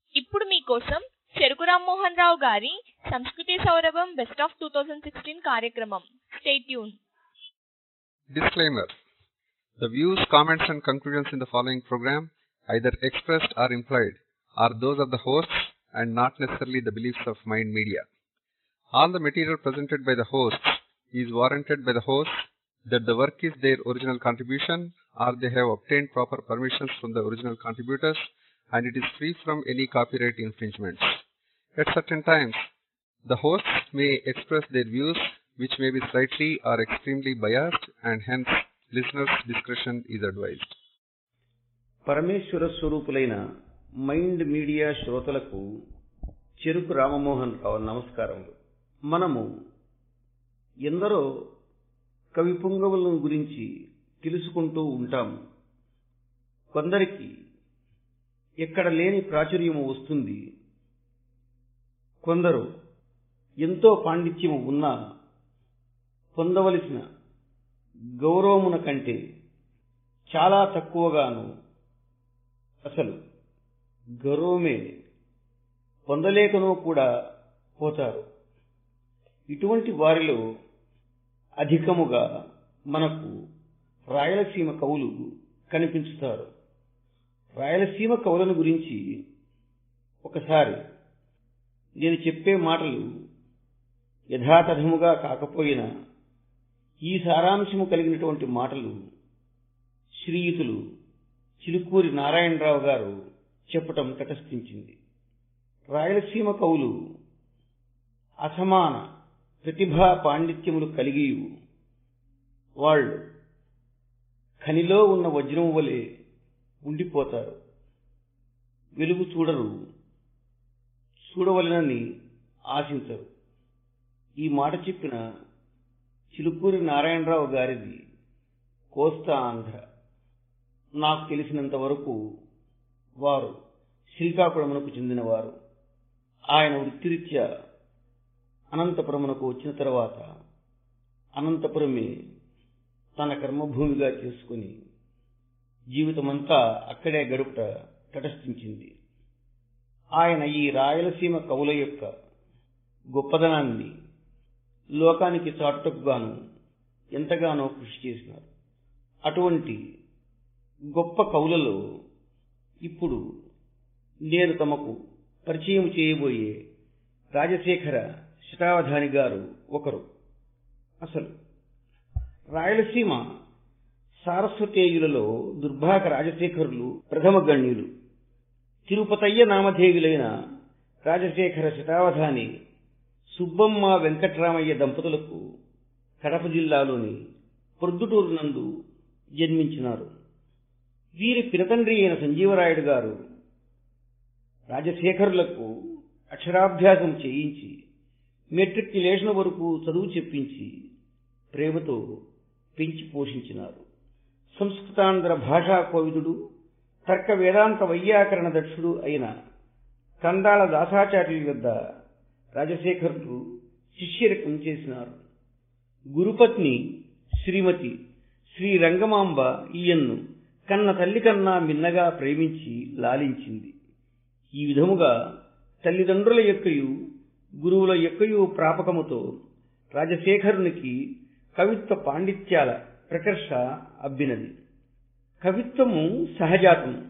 ఇప్పుడు మీకోసం చెరుకు రామ్మోహన్ రావు గారి సంస్కృతి సౌరభం best of two thousand sixteen కార్యక్రమం stay tune Disclaimer The views, comments, and conclusions in the following program, either expressed or implied, are those of the hosts and not necessarily the beliefs of Mind Media. All the material presented by the hosts is warranted by the hosts that the work is their original contribution or they have obtained proper permissions from the original contributors and it is free from any copyright infringements. At certain times, the hosts may express their views which may be slightly or extremely biased and hence listeners' discretion is advised. పరమేశ్వర స్వరూపులైన mind media శ్రోతలకు చెరుకు రామమోహన్ రావు నమస్కారములు మనము ఎందరో కవి పుంగవులను గురించి తెలుసుకుంటూ ఉంటాము కొందరికి ఎక్కడ లేని ప్రాచుర్యము వస్తుంది కొందరు ఎంతో పాండిత్యము ఉన్నా పొందవలసిన గౌరవమున కంటే చాలా తక్కువగాను అసలు గౌరవమే పొందలేకనో కూడా పోతారు ఇటువంటి వారిలో అధికముగా మనకు రాయలసీమ కవులు కనిపించుతారు రాయలసీమ కవులను గురించి ఒకసారి నేను చెప్పే మాటలు యథాతథముగా కాకపోయినా ఈ సారాంశము కలిగినటువంటి మాటలు శ్రీయుతులు చిలుకూరి నారాయణరావు గారు చెప్పటం తటస్థించింది రాయలసీమ కవులు అసమాన ప్రతిభా పాండిత్యములు కలిగి వాళ్ళు ఖనిలో ఉన్న వజ్రం వలె ఉండిపోతారు వెలుగు చూడరు చూడవలనని ఆశించరు ఈ మాట చెప్పిన చిలుకూరి నారాయణరావు గారిది కోస్తా ఆంధ్ర నాకు తెలిసినంత వరకు వారు శ్రీకాకుళమునకు చెందినవారు ఆయన వృత్తిరీత్యా అనంతపురమునకు వచ్చిన తర్వాత అనంతపురమే తన కర్మభూమిగా చేసుకుని జీవితమంతా అక్కడే గడుపుట తటస్థించింది ఆయన ఈ రాయలసీమ కవుల యొక్క గొప్పదనాన్ని లోకానికి చాటుటకు గాను ఎంతగానో కృషి చేసినారు అటువంటి గొప్ప కవులలో ఇప్పుడు నేను తమకు పరిచయం చేయబోయే రాజశేఖర శతావధాని గారు ఒకరు అసలు రాయలసీమ సారస్వతేయులలో దుర్భాగ రాజశేఖరులు ప్రథమ గణ్యులు తిరుపతయ్య నామధేయులైన రాజశేఖర శతావధాని సుబ్బమ్మ వెంకట్రామయ్య దంపతులకు కడప జిల్లాలోని ప్రొద్దుటూరు నందు జన్మించినారు వీరి పినతండ్రి అయిన సంజీవరాయుడు గారు రాజశేఖరులకు అక్షరాభ్యాసం చేయించి మెట్రిక్యులేషన్ వరకు చదువు చెప్పించి ప్రేమతో పెంచి పోషించినారు సంస్కృతాంధ్ర భాషా కోవిదుడు తర్క వేదాంత వైయాకరణ దక్షుడు అయిన కందాళ దాసాచార్యుల వద్ద రాజశేఖరులు శిష్యరకం చేసినారు గురుపత్ని శ్రీమతి శ్రీ రంగమాంబ ఈయన్ను కన్న తల్లి కన్నా మిన్నగా ప్రేమించి లాలించింది ఈ విధముగా తల్లిదండ్రుల యొక్కయు గురువుల యొక్కయు ప్రాపకముతో రాజశేఖరునికి కవిత్వ పాండిత్యాల ప్రకర్ష అబ్బినది కవిత్వము సహజాతము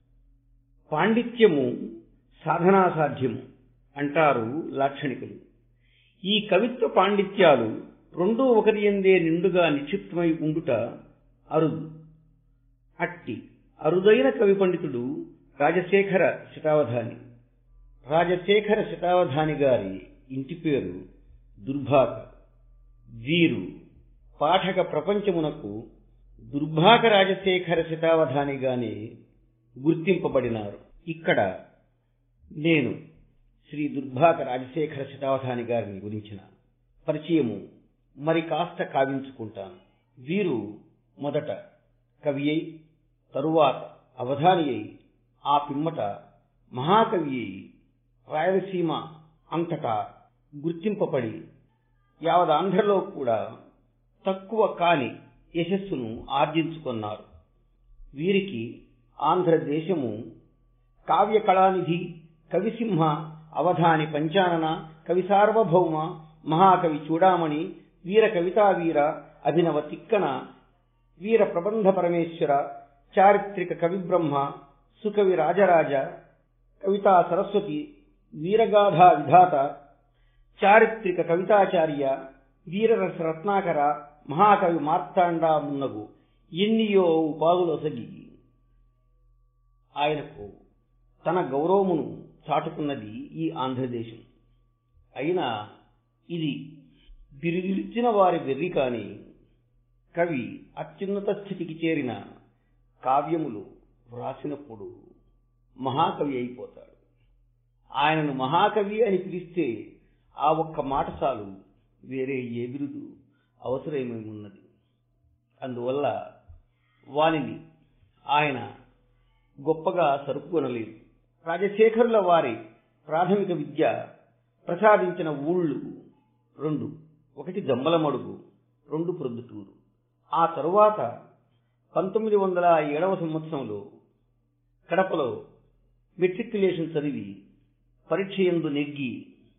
పాండిత్యము సాధనాసాధ్యము అంటారు లాక్షణికులు ఈ కవిత్వ పాండిత్యాలు రెండూ ఒకరి ఎందే నిండుగా నిక్షిప్తమై ఉండుట అరుదు అట్టి అరుదైన కవి పండితుడు రాజశేఖర శతావధాని రాజశేఖర శతావధాని గారి ఇంటి పేరు దుర్భాగ వీరు పాఠక ప్రపంచమునకు దుర్భాగ రాజశేఖర శతావధానిగానే గుర్తింపబడినారు ఇక్కడ నేను శ్రీ దుర్భాగ రాజశేఖర శతావధాని గారిని గురించిన పరిచయము మరి కాస్త కావించుకుంటాను వీరు మొదట కవి అయి తరువాత అవధాని అయి ఆ పిమ్మట మహాకవి అయి రాయలసీమ అంతటా గుర్తింపబడి యావదాంధ్రలో కూడా తక్కువ కాని యశస్సును ఆర్జించుకున్నారు వీరికి ఆంధ్రదేశము కావ్య కళానిధి కవిసింహ అవధాని పంచానన కవి సార్వభౌమ మహాకవి చూడామణి వీర కవితా వీర అభినవ తిక్కన వీర ప్రబంధ పరమేశ్వర చారిత్రిక కవి బ్రహ్మ సుకవి రాజరాజ కవితా సరస్వతి వీరగాథా విధాత చారిత్రిక కవితాచార్య వీరరస రత్నాకర మహాకవి మార్తాండ మున్నగు ఎన్నియో ఉపాధులొసగి ఆయనకు తన గౌరవమును చాటుకున్నది ఈ ఆంధ్రదేశం అయినా ఇది బిరుదిచ్చిన వారి వెర్రి కాని కవి అత్యున్నత స్థితికి చేరిన కావ్యములు వ్రాసినప్పుడు మహాకవి అయిపోతాడు ఆయనను మహాకవి అని పిలిస్తే ఆ ఒక్క మాట చాలు వేరే ఏ బిరుదు అవసరమేమున్నది అందువల్ల వానిని ఆయన గొప్పగా సరుపుకొనలేదు రాజశేఖరుల వారి ప్రాథమిక విద్య ప్రసాదించిన ఊళ్ళు రెండు ఒకటి జమ్మలమడుగు రెండు ప్రొద్దుటూరు ఆ తరువాత పంతొమ్మిది వందల ఏడవ సంవత్సరంలో కడపలో మెట్రిక్యులేషన్ చదివి పరీక్ష ఎందు నెగ్గి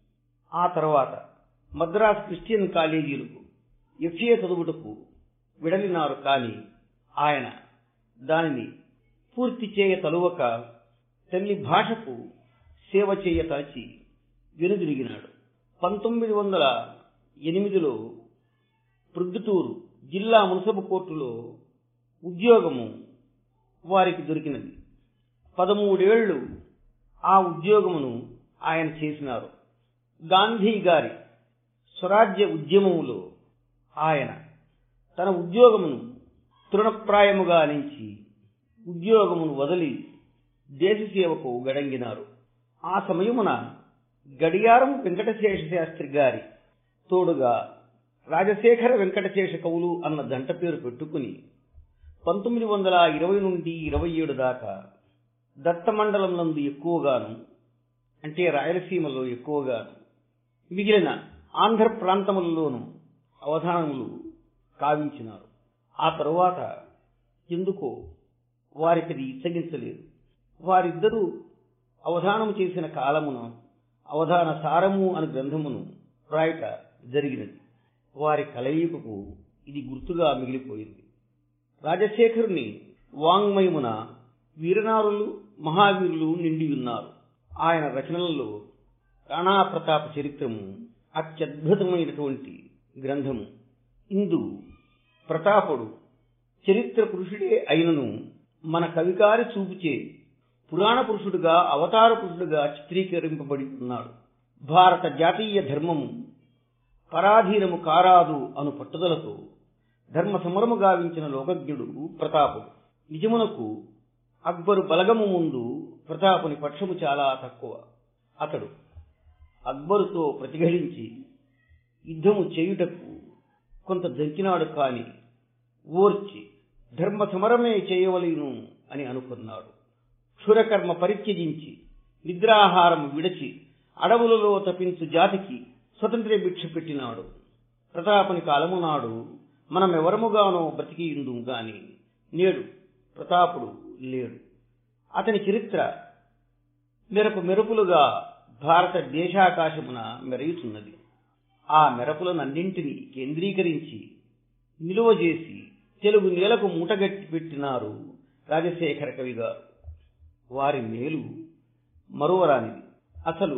ఆ తర్వాత మద్రాస్ క్రిస్టియన్ కాలేజీలకు ఎఫ్ఏ చదువుటకు విడలినారు కాని ఆయన దానిని పూర్తి చేయ తలువక తల్లి భాషకు సేవ చేయ తలచి వెనుదిరిగినాడు పంతొమ్మిది వందల ఎనిమిదిలో ప్రొద్దుటూరు జిల్లా మున్సబు కోర్టులో ఉద్యోగము వారికి దొరికినది పదమూడేళ్లు ఆ ఉద్యోగమును ఆయన చేసినారు గాంధీ గారి స్వరాజ్య ఉద్యమములో ఆయన తన ఉద్యోగమును తృణప్రాయముగా నుంచి ఉద్యోగమును వదిలి దేశ సేవకు గడంగినారు ఆ సమయమున గడియారం వెంకటశేష శాస్త్రి గారి తోడుగా రాజశేఖర వెంకటశేష కవులు అన్న జంట పేరు పెట్టుకుని పంతొమ్మిది వందల ఇరవై నుండి ఇరవై ఏడు దాకా దత్తమండలం నందు ఎక్కువగాను అంటే రాయలసీమలో ఎక్కువగాను మిగిలిన ఆంధ్ర ప్రాంతములలోనూ అవధానములు కావించినారు ఆ తరువాత ఎందుకో వారికది ఇచ్చగించలేదు వారిద్దరూ అవధానం చేసిన కాలమున అవధాన సారము అని గ్రంథమును రాయట జరిగినది వారి కలయికకు ఇది గుర్తుగా మిగిలిపోయింది రాజశేఖరుని వాంగ్మయమున వీరనారులు మహావీరులు నిండి ఉన్నారు ఆయన రచనలలో రాణా ప్రతాప చరిత్రము అత్యద్భుతమైనటువంటి గ్రంథము ఇందు ప్రతాపుడు చరిత్ర పురుషుడే అయినను మన కవికారి చూపుచే పురాణ పురుషుడుగా అవతార పురుషుడుగా చిత్రీకరింపబడి ఉన్నాడు భారత జాతీయ ధర్మము పరాధీనము కారాదు అను పట్టుదలతో ధర్మ సమరము గావించిన లోకజ్ఞుడు ప్రతాపుడు నిజమునకు అక్బరు బలగము ముందు ప్రతాపుని పక్షము చాలా తక్కువ అతడు అక్బరుతో ప్రతిఘటించి యుద్ధము చేయుటకు కొంత దంచినాడు కాని ఓర్చి ధర్మ సమరమే చేయవలేను అని అనుకున్నాడు క్షురకర్మ పరిత్యజించి నిద్రాహారం విడచి అడవులలో తపించు జాతికి స్వతంత్ర భిక్ష పెట్టినాడు ప్రతాపుని కాలము నాడు మనమెవరముగానో బ్రతికియుందు గాని నేడు ప్రతాపుడు లేడు అతని చరిత్ర మెరుపు మెరుపులుగా భారత దేశాకాశమున మెరయుతున్నది ఆ మెరపులనన్నింటినీ కేంద్రీకరించి నిలువ చేసి తెలుగు నేలకు మూటగట్టి పెట్టినారు రాజశేఖర కవి గారు వారి మేలు మరువరానిది అసలు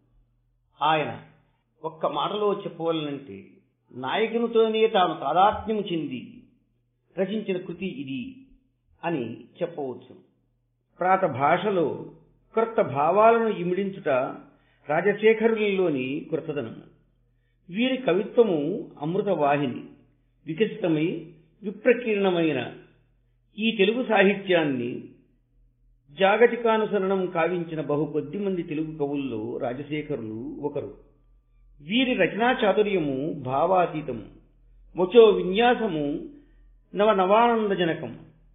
ఆయన ఒక్క మాటలో చెప్పవలనంటే నాయకునితోనే తాను తాదాత్మ్యము చెంది రచించిన కృతి ఇది అని చెప్పవచ్చు ప్రాత భాషలో క్రొత్త భావాలను ఇమిడించుట రాజశేఖరులలోని కృతదనం వీరి కవిత్వము అమృతవాహిని వికసితమై విప్రకీర్ణమైన ఈ తెలుగు సాహిత్యాన్ని జాగతికానుసరణం కావించిన బహు కొద్ది మంది తెలుగు కవుల్లో రాజశేఖరులు ఒకరు వీరి రచనా చాతుర్యము భావాతీతము వచో విన్యాసము నవ నవానందజనకం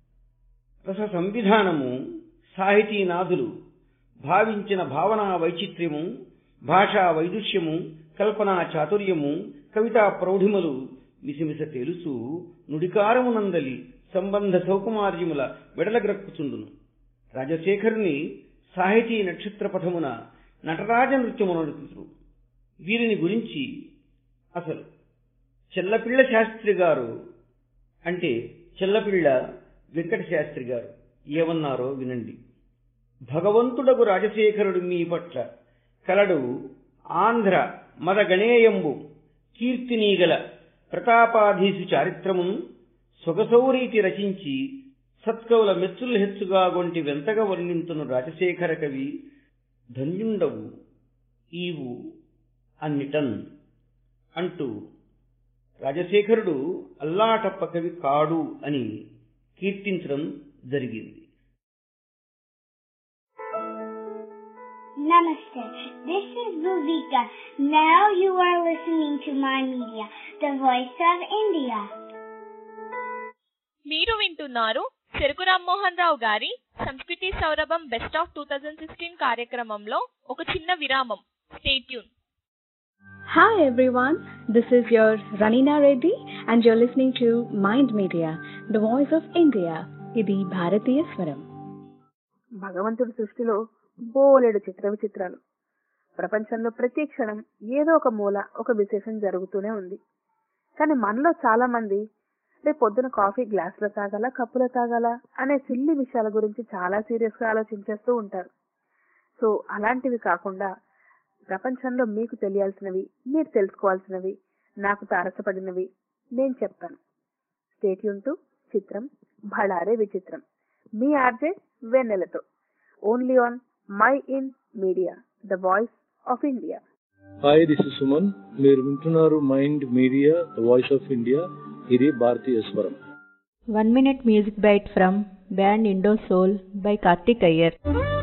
రస సంవిధానము సాహితీనాథులు భావించిన భావనా వైచిత్ర్యము భాషా వైదుష్యము కల్పనా చాతుర్యము కవితా ప్రౌఢిమలు మిసిమిస తెలుసు నుడికారమునందలి సంబంధ సౌకుమార్యముల వెడలగ్రక్కుచుండును రాజశేఖరుని సాహితీ నక్షత్ర పథమున నటరాజ నృత్యమునడుతురు వీరిని గురించి అసలు చెల్లపిళ్ళ శాస్త్రి గారు అంటే చెల్లపిళ్ళ వెంకట శాస్త్రి గారు ఏమన్నారో వినండి భగవంతుడగు రాజశేఖరుడు మీ పట్ల కలడు ఆంధ్ర మద గణేయంబు కీర్తినీగల ప్రతాపాధీసు చారిత్రమును సొగసౌరీతి రచించి సత్కవుల మెచ్చులు హెచ్చుగా గొంటి వెంతగా వర్ణింతును రాజశేఖర కవి ధన్యుండవు ఈవు అన్నిటన్ అంటూ రాజశేఖరుడు అల్లాటప్ప కవి కాడు అని కీర్తించడం జరిగింది Namaste. This is Bhuvika. Now you are listening to my media, the voice of India. మీరు వింటున్నారు చెరుకు రామ్మోహన్ రావు గారి సంస్కృతి సౌరభం best of two thousand sixteen కార్యక్రమంలో ఒక చిన్న విరామం stay tune Hi everyone, this is your Ranina Reddy and you're listening to Mind Media, the voice of India. ఇది భారతీయ స్వరం భగవంతుడి సృష్టిలో బోలెడు చిత్ర విచిత్రాలు ప్రపంచంలో ప్రతి క్షణం ఏదో ఒక మూల ఒక విశేషం జరుగుతూనే ఉంది కానీ మనలో చాలా మంది రేపు పొద్దున కాఫీ గ్లాసులో తాగాల కప్పులో తాగాల అనే సిల్లి విషయాల గురించి చాలా సీరియస్ గా ఆలోచించేస్తూ ఉంటారు సో అలాంటివి కాకుండా ప్రపంచంలో మీకు తెలియాల్సినవి మీరు తెలుసుకోవాల్సినవి నాకు తారసపడినవి నేను చెప్తాను స్టేట్యూన్ టు చిత్రం భళారే విచిత్రం మీ ఆర్జే వెన్నెలతో only on mind media the voice of India hi this is Suman మీరు వింటున్నారు mind media the voice of India ఇది భారతీయ స్వరం One minute music bite from band Indo Soul by Kartik Iyer.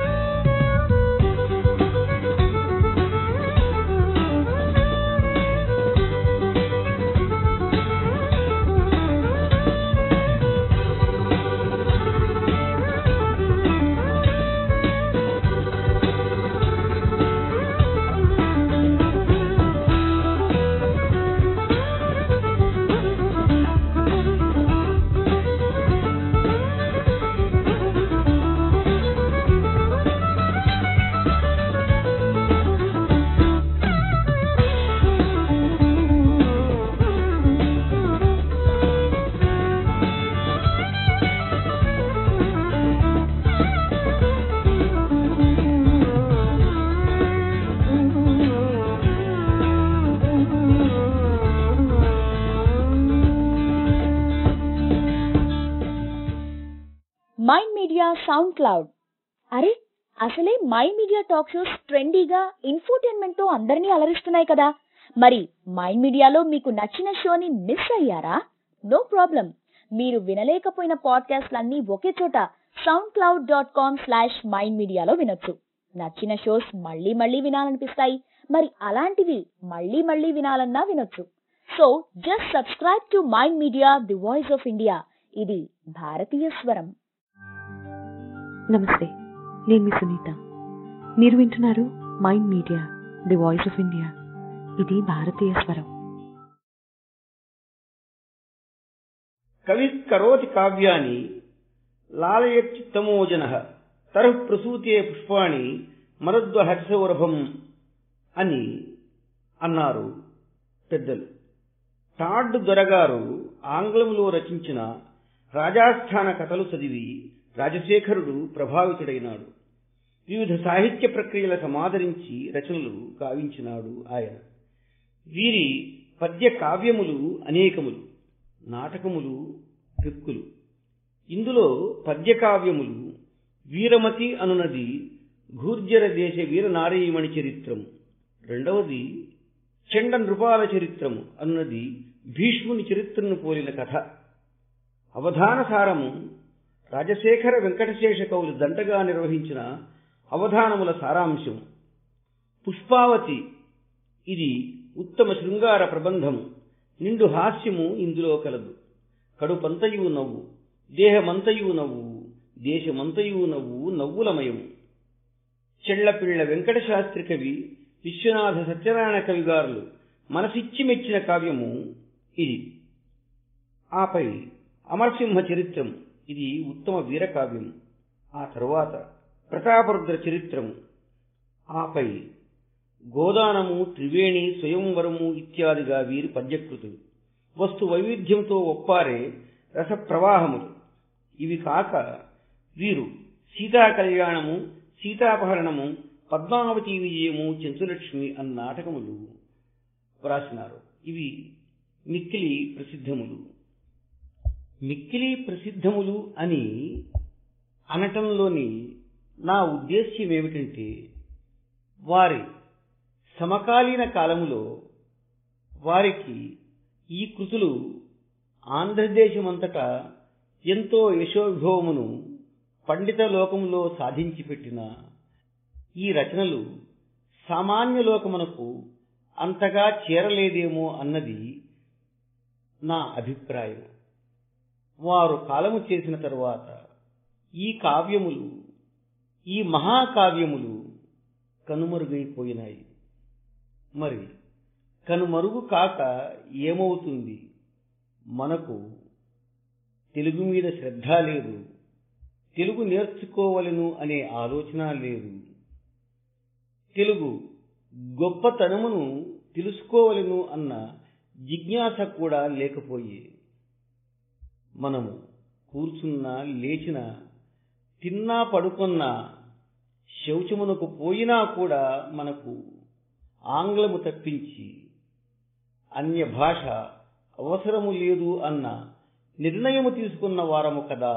Mind media sound cloud అరే అసలే mind media talk shows ట్రెండీగా infotainment తో అందరినీ అలరిస్తున్నాయి కదా మరి మైండ్ మీడియాలో మీకు నచ్చిన షోని మిస్ అయ్యారా నో ప్రాబ్లం మీరు వినలేకపోయిన పాడ్కాస్ట్లన్నీ ఒకే చోట sound cloud dot com slash mind మీడియాలో వినొచ్చు నచ్చిన షోస్ మళ్ళీ మళ్ళీ వినాలనిపిస్తాయి మరి అలాంటివి మళ్ళీ మళ్ళీ వినాలన్నా వినొచ్చు so just subscribe to mind media the voice of India ఇది భారతీయ స్వరం నమస్తే నేను మీ సునీత మీరు వింటున్నారు mind media the voice of India ఇది భారతీయ స్వరం కవి కరోతి కావ్యాన్ని లాలయచ్చిత్తమోజన తరః ప్రసూతే పుష్పాణి మరద్వ హర్షవరభం అని అన్నారు పెద్దలు టాడ్ దొరగారు ఆంగ్లంలో రచించిన రాజాస్థాన కథలు చదివి రాజశేఖరుడు ప్రభావితుడైనాడు వివిధ సాహిత్య ప్రక్రియల సమాదరించి రచనలు గావించినాడు ఆయన వీరి పద్య కావ్యములు అనేకములు నాటకములు పెక్కులు ఇందులో పద్యకావ్యములు వీరమతి అనునది ఘూర్జర దేశ వీరనారీమణి చరిత్రము రెండవది చెండ నృపాల చరిత్రము అన్నది భీష్ముని చరిత్రను పోలిన కథ అవధానసారము రాజశేఖర వెంకటశేష కవులు దంటగా నిర్వహించిన అవధానముల సారాంశం పుష్పావతి ఇది ఉత్తమ శృంగార ప్రబంధము నిండు హాస్యము ఇందులో కలదు కడుపంతయు నవ్వు దేహమంతయు నవ్వు దేశమంతయు నవ్వు నవ్వులమయము చెళ్లపిళ్ల వెంకటశాస్త్రి కవి విశ్వనాథ సత్యనారాయణ కవి గారులు మనసిచ్చి మెచ్చిన కావ్యము ఇది ఆపై అమరసింహ చరిత్రం ఇది ఉత్తమ వీరకావ్యం ఆ తరువాత ప్రతాపరుద్ర చరిత్రము ఆపై గోదానము త్రివేణి స్వయంవరము ఇత్యాదిగా వీరి పద్యకృతులు వస్తు వైవిధ్యంతో ఒప్పారే రస ప్రవాహములు ఇవి కాక వీరు సీతా కళ్యాణము సీతాపహరణము పద్మావతి విజయము చెంచులక్ష్మి అన్న నాటకములు వ్రాసినారు ఇవి మిక్కిలి ప్రసిద్ధములు మిక్కిలి ప్రసిద్ధములు అని అనటంలోని నా ఉద్దేశ్యం ఏమిటంటే వారి సమకాలీన కాలములో వారికి ఈ కృతులు ఆంధ్రదేశమంతటా ఎంతో యశోవిభవమును పండిత లోకంలో సాధించి పెట్టిన ఈ రచనలు సామాన్య లోకమునకు అంతగా చేరలేదేమో అన్నది నా అభిప్రాయం వారు కాలము చేసిన తరువాత ఈ కావ్యములు ఈ మహాకావ్యములు కనుమరుగైపోయినాయి మరి కనుమరుగు కాక ఏమవుతుంది మనకు తెలుగు మీద శ్రద్ధ లేదు తెలుగు నేర్చుకోవలను అనే ఆలోచన లేదు తెలుగు గొప్పతనమును తెలుసుకోవలను అన్న జిజ్ఞాస కూడా లేకపోయే మనము కూర్చున్నా లేచినా తిన్నా పడుకున్నా శౌచమునకు పోయినా కూడా మనకు ఆంగ్లము తప్పించి అన్య భాష అవసరము లేదు అన్న నిర్ణయము తీసుకున్న వారము కదా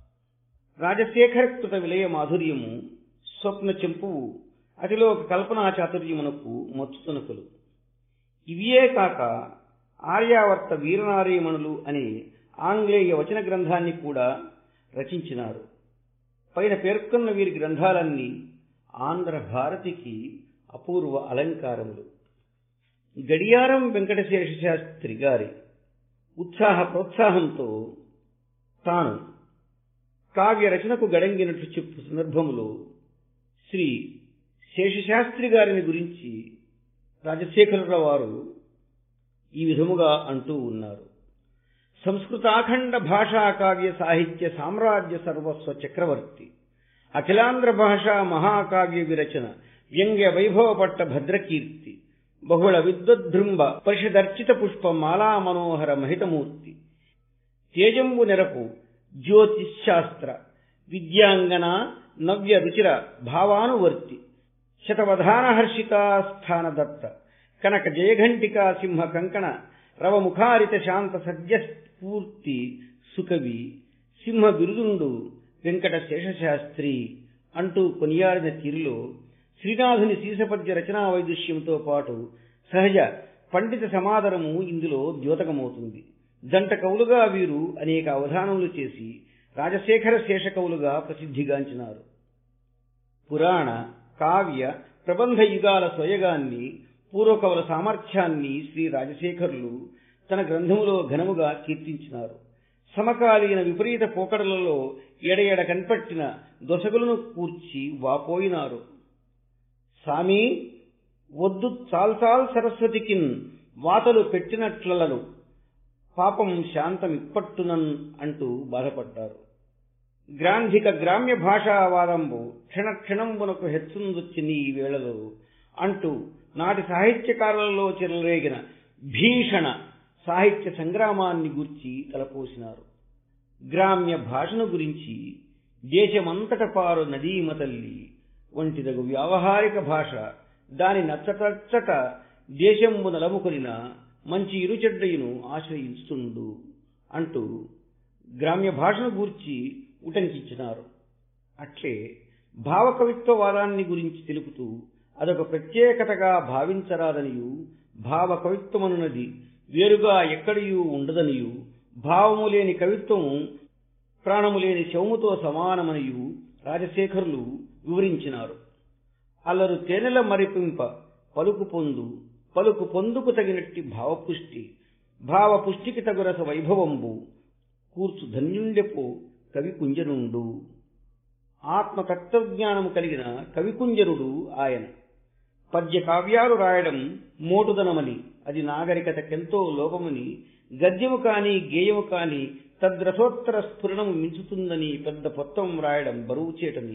రాజశేఖర కృత విలయ మాధుర్యము స్వప్న చెంపువు అతిలో ఒక కల్పనా చాతుర్యమునకు మచ్చుతునకులు ఇవియే కాక ఆర్యావర్త వీరనారీమణులు అనే ఆంగ్లేయ వచన గ్రంథాన్ని కూడా రచించినారు పైన పేర్కొన్న వీరి గ్రంథాలన్నీ ఆంధ్ర భారతికి అపూర్వ అలంకారములు గడియారం వెంకటశేష శాస్త్రి గారి ఉత్సాహ ప్రోత్సాహంతో తాను కావ్య రచనకు గడంగినట్లు చెప్పు సందర్భములో శ్రీ శేషశాస్త్రి గారిని గురించి రాజశేఖరరావు వారు ఈ విధముగా అంటూ ఉన్నారు సంస్కృతాఖండ భాషా కావ్య సాహిత్య సామ్రాజ్య సర్వస్వ చక్రవర్తి అఖిలాంధ్ర భాషా మహాకావ్య విరచన వ్యంగ్య వైభవ పట్ట భద్రకీర్తి బహుళ విద్వద్భృంభ పరిషదర్చిత పుష్ప మాలా మనోహర మహితమూర్తి తేజంబు నెరపు జ్యోతిశాస్త్ర విద్యాంగన నవ్య రుచిర భావానువర్తి శతవధాన హర్షితాస్థాన దత్త కనక జయఘంటికా సింహ కంకణ రవముఖారిత శాంత సద్యస్ఫూర్తి సుకవి సింహ బిరుదుండు వెంకట శేషశాస్త్రి అంటూ కొనియాడిన తీరులో శ్రీనాథుని శీసపద్య రచనా వైదుష్యంతో పాటు సహజ పండిత సమాదరము ఇందులో ద్యోతకమవుతుంది జంట కవులుగా వీరు అనేక అవధానములు చేసి రాజశేఖర శేషకవులుగా ప్రసిద్ధిగాంచినారు పురాణ కావ్య ప్రబంధ యుగాల స్వయగాన్ని పూర్వకవుల సామర్థ్యాన్ని శ్రీ రాజశేఖరులు తన గ్రంథములో ఘనముగా కీర్తించినారు సమకాలీన విపరీత పోకడలలో ఎడఎడ కన్పట్టిన దొసగులను కూర్చి వాపోయినారు సామి వద్దు చాల్చాల్ సరస్వతికిన్ వాతలు పెట్టినట్లను పాపం శాంతమిప్పట్టునన్ అంటూ బాధపడ్డారు గ్రాంధిక గ్రామ్య భాషావాదంబు క్షణ క్షణంబునకు హెచ్చుందొచ్చిన ఈ వేళలో అంటూ నాటి సాహిత్యకారులలో చెలరేగిన భీషణ సాహిత్య సంగ్రామాన్ని గుర్చి తలపోసినారు గ్రామ్య భాషను గురించి దేశమంతట పారు నదీమతల్లి వంటిదగు వ్యావహారిక భాష దాని నచ్చటచ్చట దేశంబు నలముకొనిన మంచి ఇరుచెడ్డయును ఆశ్రయించుతుండు అంటూ గ్రామ్య భాషను గూర్చి ఉటంకించినారు అట్లే భావకవిత్వవాదాన్ని గురించి తెలుపుతూ అదొక ప్రత్యేకతగా భావించరాదనియు భావ కవిత్వమనున్నది వేరుగా ఎక్కడియూ ఉండదనియు భావము లేని కవిత్వము ప్రాణము లేని శవముతో సమానమనియు రాజశేఖరులు వివరించినారు అల్లరు తేనెల మరిపింప పలుకు పొందు పలుకు పొందుకు తగినట్టి భావపుష్టి భావపుష్టికి తగురస వైభవంబు కూర్చు ధన్యుండెపో కవికుంజనుండు ఆత్మ తత్వజ్ఞానము కలిగిన కవికుంజనుడు ఆయన పద్య కావ్యాలు రాయడం మోటుదనమని అది నాగరికతకెంతో లోపమని గద్యము కాని గేయము కాని తద్రసోత్తర స్ఫురణము మించుతుందని పెద్ద పొత్తం రాయడం బరువు చేటని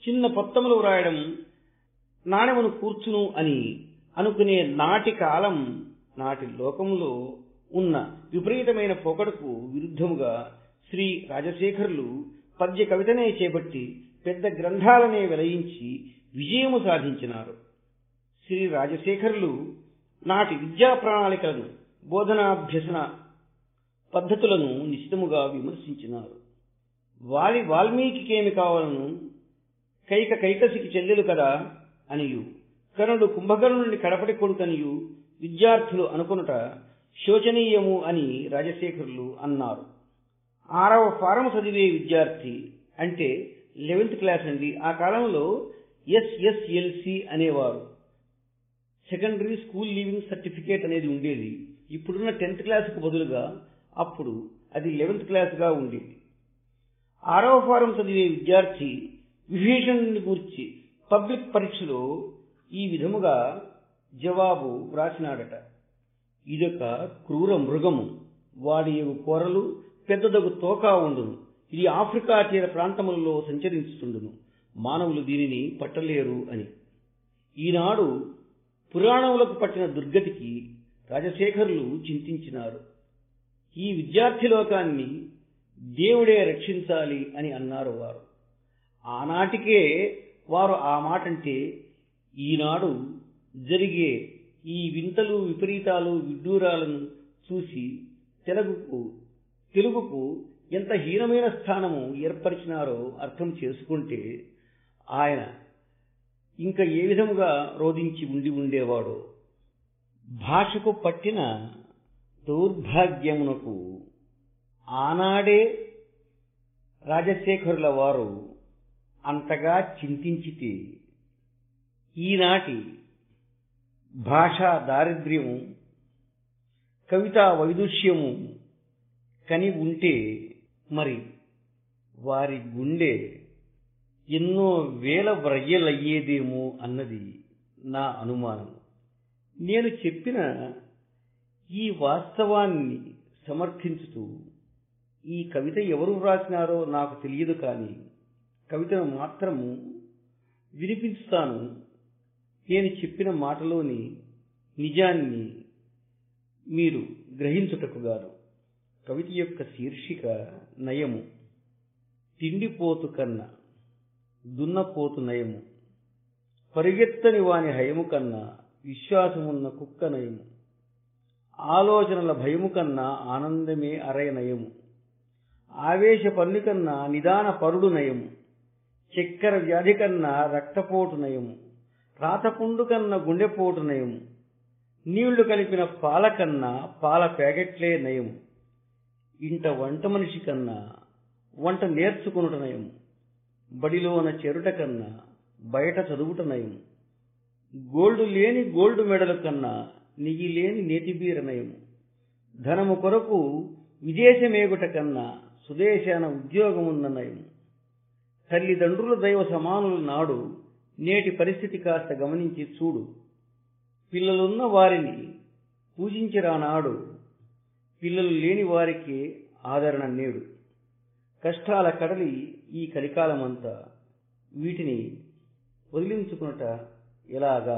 చిన్న పొత్తములు వ్రాయడం నాణెమును కూర్చును అని అనుకునే నాటి కాలం నాటి లోకంలో ఉన్న విపరీతమైన పొగడుకు విరుద్ధముగా శ్రీ రాజశేఖరులు పద్య కవితనే చేపట్టి పెద్ద గ్రంథాలనే వెలయించి విజయము సాధించినారు శ్రీ రాజశేఖరులు నాటి విద్యా ప్రణాళికలను బోధనాభ్యసన పద్ధతులను నిశ్చితముగా విమర్శించినారు వాలి వాల్మీకికేమి కావాలను కైక కైకసికి చెల్లెలు కదా అనియు కర్ణుడు కుంభకర్ణుని కడపటి కొడుకనియు విద్యార్థులు అనుకొనుట శోచనీయము అని రాజశేఖరులు అన్నారు ఆరవ ఫారం చదివే విద్యార్థి అంటే లెవెన్త్ క్లాస్ అండి ఆ కాలంలో ఎస్ఎస్ఎల్సి అనేవారు సెకండరీ స్కూల్ లీవింగ్ సర్టిఫికేట్ అనేది ఉండేది ఇప్పుడున్న టెన్త్ క్లాస్కు బదులుగా అప్పుడు అది లెవెన్త్ క్లాస్గా ఉండేది ఆరవ ఫారం చదివే విద్యార్థి విభీషణుని గురించి పబ్లిక్ పరీక్షలో ఈ విధముగా జవాబు వ్రాసినాడట ఇదొక క్రూర మృగము వాడి ఎగు కూరలు పెద్దదగు తోకా ఉండును ఇది ఆఫ్రికా తీర ప్రాంతములలో సంచరించుతుండును మానవులు దీనిని పట్టలేరు అని ఈనాడు పురాణములకు పట్టిన దుర్గతికి రాజశేఖరులు చింతించినారు ఈ విద్యార్థి లోకాన్ని దేవుడే రక్షించాలి అని అన్నారు వారు ఆనాటికే వారు ఆ మాటంటే ఈనాడు జరిగే ఈ వింతలు విపరీతాలు విడ్డూరాలను చూసి తెలుగుకు తెలుగుకు ఎంత హీనమైన స్థానము ఏర్పరిచినారో అర్థం చేసుకుంటే ఆయన ఇంకా ఏ విధముగా రోధించి ఉండి ఉండేవాడో భాషకు పట్టిన దౌర్భాగ్యమునకు ఆనాడే రాజశేఖరుల వారు అంతగా చింతించితే ఈనాటి భాషా దారిద్ర్యము కవితా వైదుష్యము కని ఉంటే మరి వారి గుండె ఎన్నో వేల వ్రయ్యలయ్యేదేమో అన్నది నా అనుమానం నేను చెప్పిన ఈ వాస్తవాన్ని సమర్థించుతూ ఈ కవిత ఎవరు వ్రాసినారో నాకు తెలియదు కానీ కవితను మాత్రము వినిపించుతాను నేను చెప్పిన మాటలోని నిజాన్ని మీరు గ్రహించుటకుగాను కవిత యొక్క శీర్షిక నయము తిండిపోతు కన్నా దున్నపోతు నయము పరిగెత్తని వాని హయము కన్నా విశ్వాసమున్న కుక్క నయము ఆలోచనల భయము కన్నా ఆనందమే అరయ నయము ఆవేశ పన్ను కన్నా నిదాన పరుడు నయము చక్కెర వ్యాధి కన్నా రక్తపోటు నయము రాతపుండు కన్నా గుండెపోటు నయము నీళ్లు కలిపిన పాల కన్నా పాల ప్యాకెట్లే నయము ఇంట వంట మనిషి కన్నా వంట నేర్చుకునుట నయము బడిలోన చెరుట కన్నా బయట చదువుట నయము గోల్డ్ లేని గోల్డ్ మెడల కన్నా నెయ్యి లేని నేతిబీర నయము ధనము కొరకు విదేశమేగుట కన్నా సుదేశాన ఉద్యోగమున్న నయము తల్లిదండ్రుల దైవ సమానుల నాడు నేటి పరిస్థితి కాస్త గమనించి చూడు పిల్లలున్న వారిని పూజించిరానాడు పిల్లలు లేని వారికి ఆదరణ నేడు కష్టాల కడలి ఈ కలికాలమంతా వీటిని వదిలించుకున్నట ఎలాగా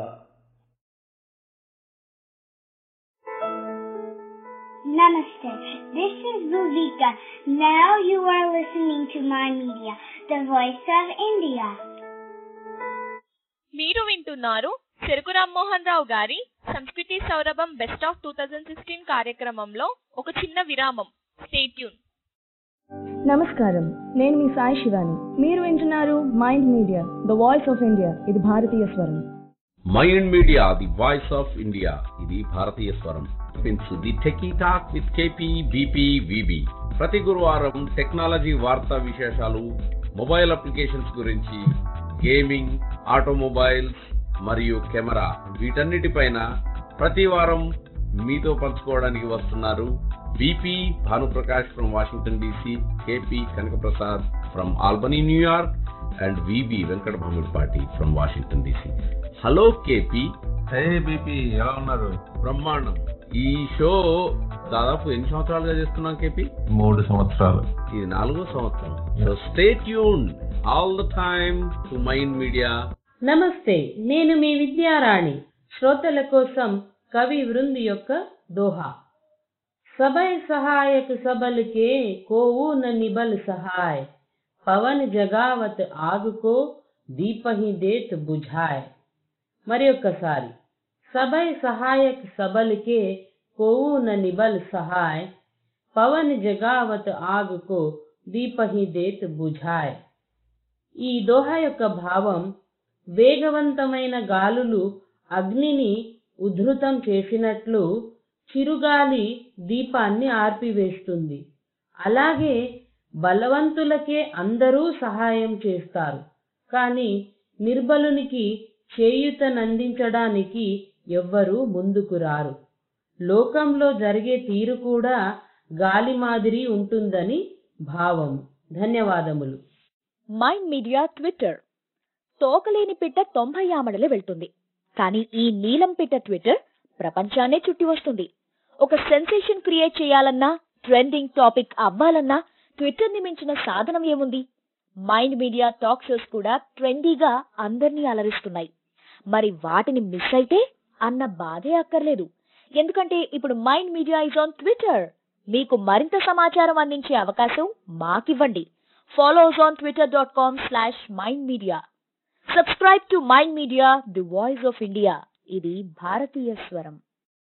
Namaste. This is Bhuvika. Now you are listening to my media, the voice of India. మీరు వింటున్నారు చెరుకు రామ్మోహన్ రావు గారి సంస్కృతి సౌరభం best of two thousand sixteen కార్యక్రమంలో ఒక చిన్న విరామం స్టేట్యూన్ నమస్కారం నేను మీ సాయి శివాని మీరు వింటున్నారు mind media the voice of India ఇది భారతీయ స్వరం mind media the voice of India ఇది భారతీయ స్వరం pins the techie talk with KP BP VB ప్రతి గురువారం టెక్నాలజీ వార్తా విశేషాలు మొబైల్ అప్లికేషన్స్ గురించి గేమింగ్ ఆటోమొబైల్స్ మరియు కెమెరా వీటన్నిటిపైన ప్రతి వారం మీతో పంచుకోవడానికి వస్తున్నారు BP Bhanuprakash from Washington DC KP Kanakaprasad from Albany New York and VB Venkata Bhamidipati from Washington DC hello KP hey BP ఎలా ఉన్నారు బ్రహ్మాండం ఈ షో దాదాపు ఎన్ని సంవత్సరాలుగా చేస్తున్నాం కేపీ మూడు సంవత్సరాలు ఇది నాలుగో సంవత్సరం so stay tune all the time to mind media నమస్తే నేను మీ విద్యారాణి శ్రోతల కోసం కవి వృంది యొక్క దోహా सबय सहायक सबल के कोऊ न निबल सहाय పవన్ జగావత్ ఆగుకో దీపహి దేత్ బుఝాయ్ మరి ఒక్కసారి సబై సహాయక్ సబల్కే కోవు న నిబల్ సహాయ్ పవన్ జగావత్ ఆగుకో దీపహి దేత్ బుఝాయ్ ఈ దోహ యొక్క భావం వేగవంతమైన గాలులు అగ్నిని ఉధృతం చేసినట్లు చిరుగాలి దీపాన్ని ఆర్పివేస్తుంది అలాగే బలవంతులకే అందరూ సహాయం చేస్తారు కానీ నిర్బలునికి చేయూతనందించడానికి ఎవ్వరూ ముందుకు రారు లోకంలో జరిగే తీరు కూడా గాలి మాదిరి ఉంటుందని భావం ధన్యవాదములు మైండ్ మీడియా ట్విట్టర్ తోకలేని పిట్ట తొంభై ఆమడలే వెళ్తుంది కానీ ఈ నీలం పిట్ట ట్విట్టర్ ప్రపంచాన్నే చుట్టి వస్తుంది ఒక సెన్సేషన్ క్రియేట్ చేయాలన్నా ట్రెండింగ్ టాపిక్ అవ్వాలన్నా ట్విట్టర్ ని మించిన సాధనం ఏముంది మైండ్ మీడియా టాక్ షోస్ కూడా ట్రెండీగా అందర్నీ అలరిస్తున్నాయి మరి వాటిని మిస్ అయితే అన్న బాధే అక్కర్లేదు ఎందుకంటే ఇప్పుడు mind media is on Twitter మీకు మరింత సమాచారం అందించే అవకాశం మాకివ్వండి follow us on Twitter dot com slash mind media subscribe to mind media the voice of India ఇది భారతీయ స్వరం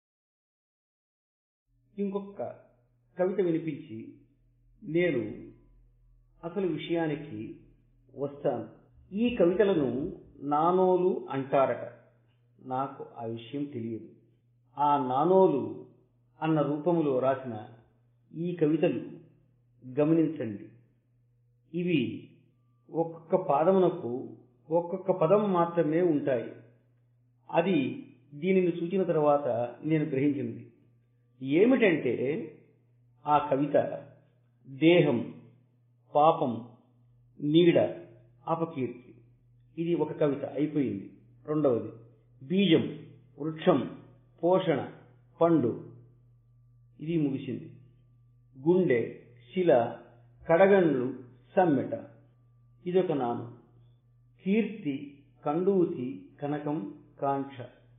ఇంకొక కవిత వినిపించి నేను అసలు విషయానికి వస్తాను ఈ కవితలను నానోలు అంటారట నాకు ఆ విషయం తెలియదు ఆ నానోలు అన్న రూపములో రాసిన ఈ కవితలు గమనించండి ఇవి ఒక్కొక్క పాదమునకు ఒక్కొక్క పదం మాత్రమే ఉంటాయి అది దీనిని చూచిన తర్వాత నేను గ్రహించింది ఏమిటంటే ఆ కవిత దేహం పాపం నీడ అపకీర్తి ఇది ఒక కవిత అయిపోయింది రెండవది బీజం వృక్షం పోషణ పండు ఇది ముగిసింది గుండె శిల కడగండ్లు సమ్మెట ఇదొక నాను కీర్తి కండూతి కనకం కాంక్ష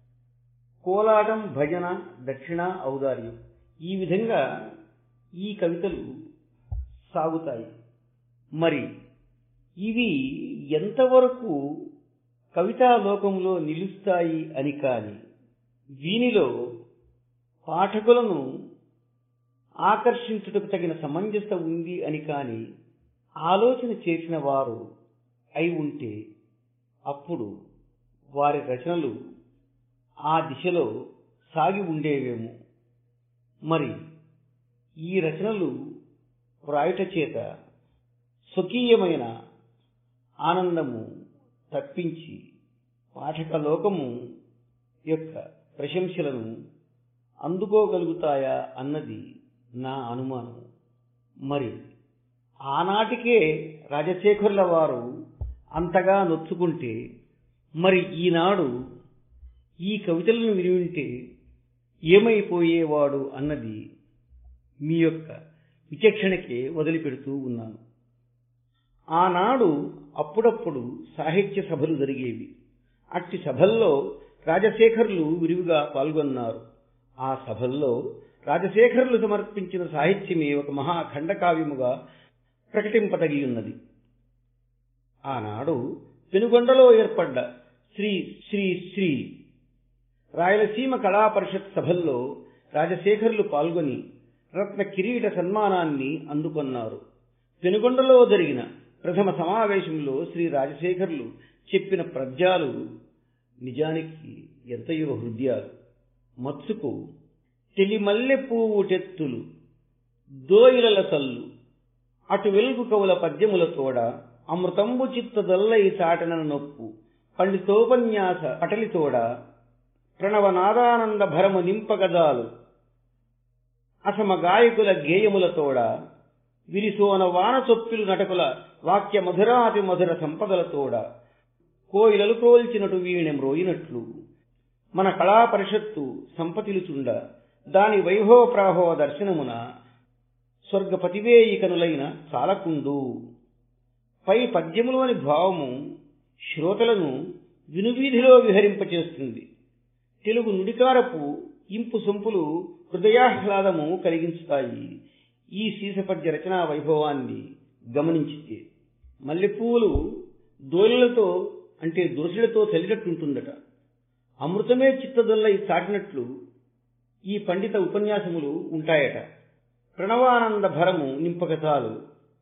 కోలాటం భజన దక్షిణ ఔదార్యం ఈ విధంగా ఈ కవితలు సాగుతాయి మరి ఇవి ఎంతవరకు కవితా లోకంలో నిలుస్తాయి అని కాని దీనిలో పాఠకులను ఆకర్షించుటకు తగిన సమంజస ఉంది అని కాని ఆలోచన చేసిన వారు అయి ఉంటే అప్పుడు వారి రచనలు ఆ దిశలో సాగి ఉండేవేమో మరి ఈ రచనలు వ్రాయుట చేత స్వకీయమైన ఆనందము తప్పించి పాఠక లోకము యొక్క ప్రశంసలను అందుకోగలుగుతాయా అన్నది నా అనుమానం మరి ఆనాటికే రాజశేఖరుల వారు అంతగా నొచ్చుకుంటే మరి ఈనాడు ఈ కవితలను విని ఉంటే ఏమైపోయేవాడు అన్నది మీ యొక్క విచక్షణకే వదిలిపెడుతూ ఉన్నాను ఆనాడు అప్పుడప్పుడు సాహిత్య సభలు జరిగేవి అట్టి సభల్లో రాజశేఖరులు విరివిగా పాల్గొన్నారు ఆ సభల్లో రాజశేఖరులు సమర్పించిన సాహిత్యమే ఒక మహాఖండకావ్యముగా ప్రకటింపదగి ఉన్నది ఆనాడు పెనుగొండలో ఏర్పడ్డ శ్రీ శ్రీ శ్రీ రాయలసీమ కళా పరిషత్ సభల్లో రాజశేఖరులు పాల్గొని రత్న కిరీట సన్మానాన్ని అందుకొన్నారు పెనుగొండలో జరిగిన ప్రథమ సమావేశంలో శ్రీ రాజశేఖరులు చెప్పిన పద్యాలు నిజానికి ఎంతయో హృదయాలు మత్సుకు తెలిమల్లె పువ్వు టెత్తులు దోయిలల సల్లు అటు వెలుగు కవుల పద్యముల తోడ అమృతంబు చిత్త దల్లై చాటన నొప్పు పండితోపన్యాస పటలితోడ ప్రణవనాదానంద భరము నింపగజాలు అసమ గాయకుల గేయములతోడ విరిసోన వాన చొప్పిలు నటకుల వాక్య మధురాతి మధుర సంపదలతోడ కోయిలలు క్రోల్చినటు వీణెం రోయినట్లు మన కళా పరిషత్తు సంపతిలుచుండ దాని వైభవ ప్రాభవ దర్శనమున స్వర్గపతివేయికనులైన చాలకుండు పై పద్యములోని భావము శ్రోతలను వినువీధిలో విహరింపచేస్తుంది తెలుగు నుడికారపు ఇంపు సొంపులు హృదయాహ్లాదము కలిగించుతాయి ఈ సీసపద్య రచనా వైభవాన్ని గమనించితే మల్లెపూలు దోలలతో అంటే దురసులతో చల్లినట్టుంటుందట అమృతమే చిత్తదొల్లై చాటినట్లు ఈ పండిత ఉపన్యాసములు ఉంటాయట ప్రణవానంద భరము నింపక చాలు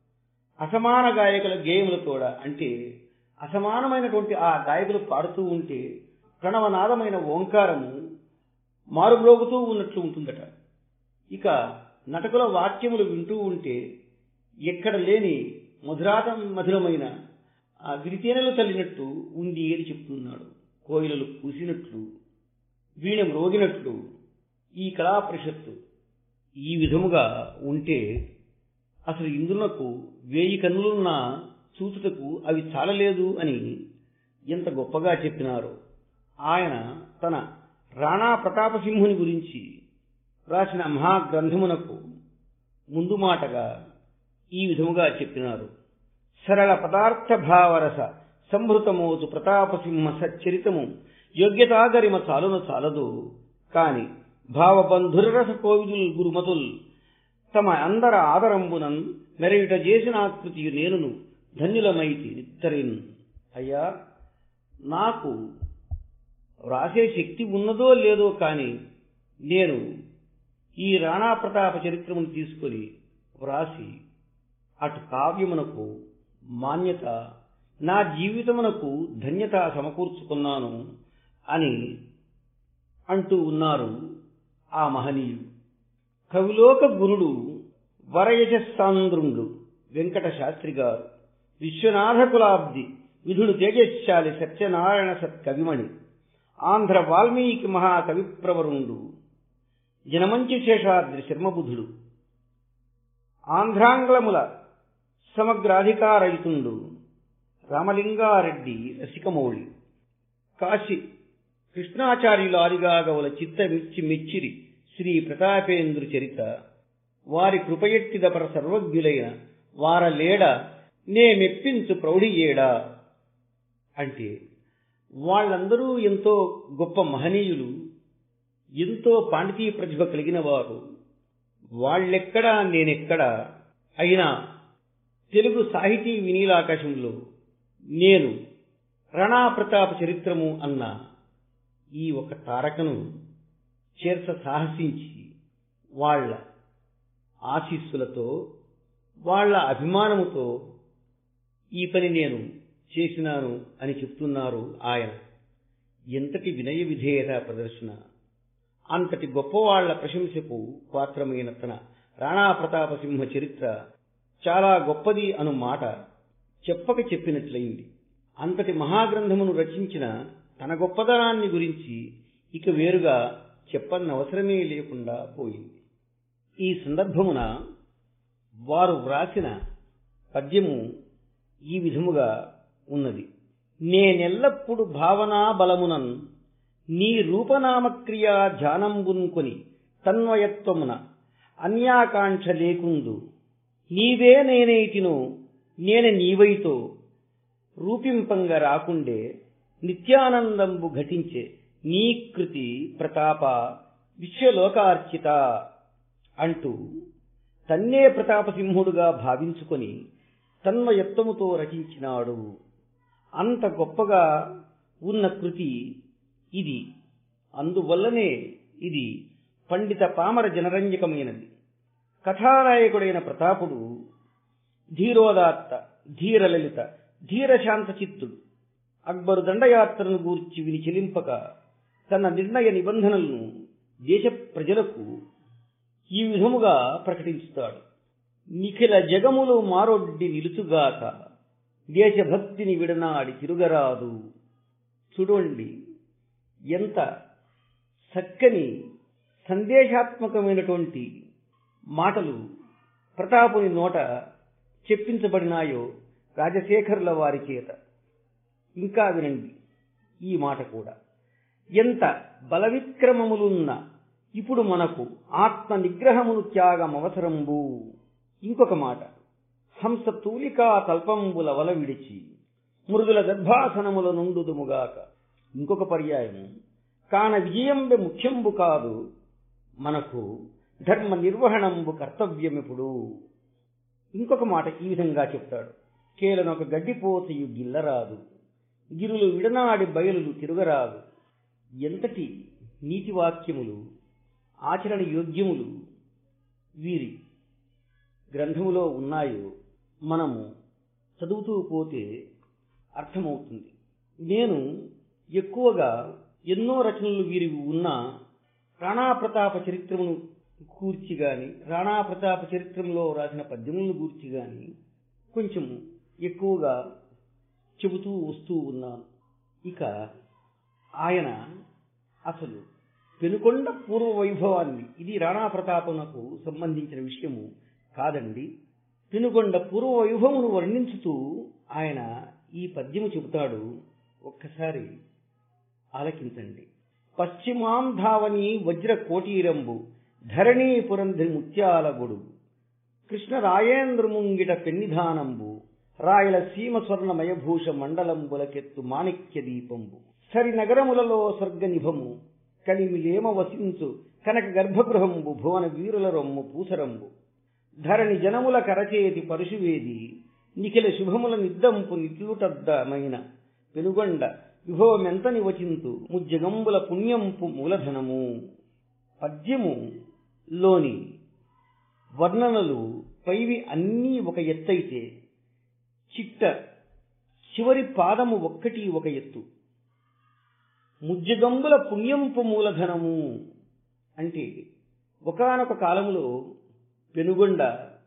అసమాన గాయకుల గేయములతోడ అంటే అసమానమైనటువంటి ఆ గాయకులు పాడుతూ ఉంటే ప్రణవనాదమైన ఓంకారము మారుమ్రోగుతూ ఉన్నట్లు ఉంటుందట ఇక నటకుల వాక్యములు వింటూ ఉంటే ఎక్కడ లేని మధురాతం మధురమైన ఆ గిరితేనెలు తల్లినట్టు ఉంది అని చెప్తున్నాడు కోయిలలు కూసినట్లు వీణ మ్రోగినట్లు ఈ కళా పరిషత్తు ఈ విధముగా ఉంటే అసలు ఇందులకు వేయి కన్నులున్న చూచుటకు అవి చాలలేదు అని ఎంత గొప్పగా చెప్పినారో ఆయన తన రాణా ప్రతాపసింహుని గురించి రాసిన మహాగ్రంథమునకు ముందు మాటగా ఈ విధముగా చెప్పినారు సరళ పదార్థ భావరస సంభృతమోతు ప్రతాపసింహ సచ్చరితము యోగ్యతాగరిమ చాలున చాలదు కాని భావబంధురరస కోవిదుల్ గురుమతుల్ తమ అందర ఆదరంబునన్ మెరయుట చేసిన ఆకృతి నేనును ధన్యులమైతి నిత్తరిన్ అయ్యా నాకు వ్రాసే శక్తి ఉన్నదో లేదో కాని నేను ఈ రాణా ప్రతాప చరిత్రమును తీసుకొని వ్రాసి అటు కావ్యమునకు మాన్యత నా జీవితమునకు ధన్యత సమకూర్చుకున్నాను అని అంటూ ఉన్నారు ఆ మహనీయుడు కవిలోక గురుడు వరయజస్సాంద్రుండు వెంకట శాస్త్రి గారు విశ్వనాథ కులాబ్ది విధుడు తేజశాలి సత్యనారాయణ సత్కవిమణి ఆంధ్ర వాల్మీకి మహాకవి ప్రవరుండు జనమంచి శేషాద్రి శర్మబుధుడు ఆంధ్రాంగ్లముల సమగ్రాధికారయుతుండు రామలింగారెడ్డి రసికమౌళి కాశీ కృష్ణాచార్యుల ఆదిగాగవుల చిత్తమిచ్చి మెచ్చిరి శ్రీ ప్రతాపేంద్రు చరిత వారి కృపయెట్టిదపర సర్వజ్ఞులైన వారలేడ నే మెప్పించు ప్రౌఢియేడా అంటే వాళ్ళందరూ ఎంతో గొప్ప మహనీయులు ఎంతో పాండితీయ ప్రతిభ కలిగిన వారు వాళ్ళెక్కడా నేనెక్కడా అయినా తెలుగు సాహితీ వినీలాకాశంలో నేను రణా ప్రతాప చరిత్రము అన్న ఈ ఒక తారకను చేర్చ సాహసించి వాళ్ళ ఆశీస్సులతో వాళ్ళ అభిమానముతో ఈ పని నేను చేసినాను అని చెప్తున్నారు ఆయన ఎంతటి వినయ విధేయత ప్రదర్శన అంతటి గొప్పవాళ్ల ప్రశంసకు పాత్రమైన తన రాణా ప్రతాప సింహ చరిత్ర చాలా గొప్పది అను మాట చెప్పక చెప్పినట్లయింది అంతటి మహాగ్రంథమును రచించిన తన గొప్పదనాన్ని గురించి ఇక వేరుగా చెప్పనవసరమే లేకుండా పోయింది ఈ సందర్భమున వారు వ్రాసిన పద్యము ఈ విధముగా ఉన్నది నేనెల్లప్పుడు భావనా బలమునన్ నీ రూపనామక్రియా ధ్యానంబున్కొని తన్వయత్వమున అన్యాకాంక్ష లేకుందు నీవే నేనైతినో నేనే నీవైతో రూపింపంగ రాకుండే నిత్యానందంబు ఘటించే నీ కృతి ప్రతాప విశ్వలోకార్చిత అంటూ తన్నే ప్రతాపసింహుడుగా భావించుకొని తన్మయత్వముతో రచించినాడు అంత గొప్పగా ఉన్న కృతి ఇది అందువల్లనే ఇది పండిత పామర జనరంజకమైనది కథానాయకుడైన ప్రతాపుడు ధీరోదాత్త ధీరలలిత ధీరశాంత చిత్తుడు అక్బరు దండయాత్రను గూర్చి విని చెలింపక తన నిర్ణయ నిబంధనలను దేశ ప్రజలకు ఈ విధముగా ప్రకటిస్తాడు నిఖిల జగములు మారొడ్డి నిలుచుగాక దేశభక్తిని విడనాడి తిరుగరాదు చూడండి ఎంత చక్కని సందేశాత్మకమైనటువంటి మాటలు ప్రతాపుని నోట చెప్పించబడినాయో రాజశేఖరుల వారి చేత ఇంకా వినండి ఈ మాట కూడా ఎంత బలవిక్రమములున్న ఇప్పుడు మనకు ఆత్మ నిగ్రహమును త్యాగమవసరంబు ఇంకొక మాట హంస తూలికా తల్పంబుల వల విడిచి మృదుల గర్భాసనముల నుండుదుముగాక ఇంకొక పర్యాయము కాన విజయంబె ముఖ్యంబు కాదు మనకు ధర్మ నిర్వహణంబు కర్తవ్యమిప్పుడు ఇంకొక మాట ఈ విధంగా చెప్తాడు కేలనొక గడ్డిపోతయు గిల్లరాదు గిరులు విడనాడి బయలులు తిరుగరాదు ఎంతటి నీతి వాక్యములు ఆచరణ యోగ్యములు వీరి గ్రంథములో ఉన్నాయో మనము చదువుతూ పోతే అర్థమవుతుంది నేను ఎక్కువగా ఎన్నో రచనలు వీరివి ఉన్న రాణాప్రతాప చరిత్రమును కూర్చి గాని రాణాప్రతాప చరిత్రంలో రాసిన పద్యములను గూర్చి గాని కొంచెం ఎక్కువగా చెబుతూ వస్తూ ఉన్నాను ఇక ఆయన అసలు పెనుకొండ పూర్వ వైభవాన్ని ఇది రాణా ప్రతాపనకు సంబంధించిన విషయము కాదండి పెనుకొండ పూర్వ వైభవమును వర్ణించుతూ ఆయన ఈ పద్యము చెబుతాడు ఒక్కసారి ఆలకించండి పశ్చిమాం ధావని వజ్ర కోటీరంబు ధరణీ పురంధి ముత్యాల గొడుగు కృష్ణ రాయేంద్ర ముంగిట పెన్నిధానంబు రాయల సీమ స్వర్ణమయభూష మండలంబులకెత్తు మాణిక్య దీపంబు సరి నగరములలో స్వర్గ నిభము కలిమిలేమ వసించు కనక గర్భగృహంబు భువన వీరుల రొమ్ము పూసరంబు ధరణి జనముల కరచేతి పరుషువేది నిఖిల శుభముల నిద్దంపు నిట్లుటద్దమైన పెనుగొండ విభవమెంత నివచింతు ముజ్జగంబుల పుణ్యంపు మూలధనము పద్యము లోని వర్ణనలు పైవి అన్నీ ఒక ఎత్తైతే చిట్ట చివరి పాదము ఒక్కటి ఒక ఎత్తు ముజ్జగంబుల పుణ్యంపు మూలధనము అంటే ఒకనొక కాలములో పెనుగొండ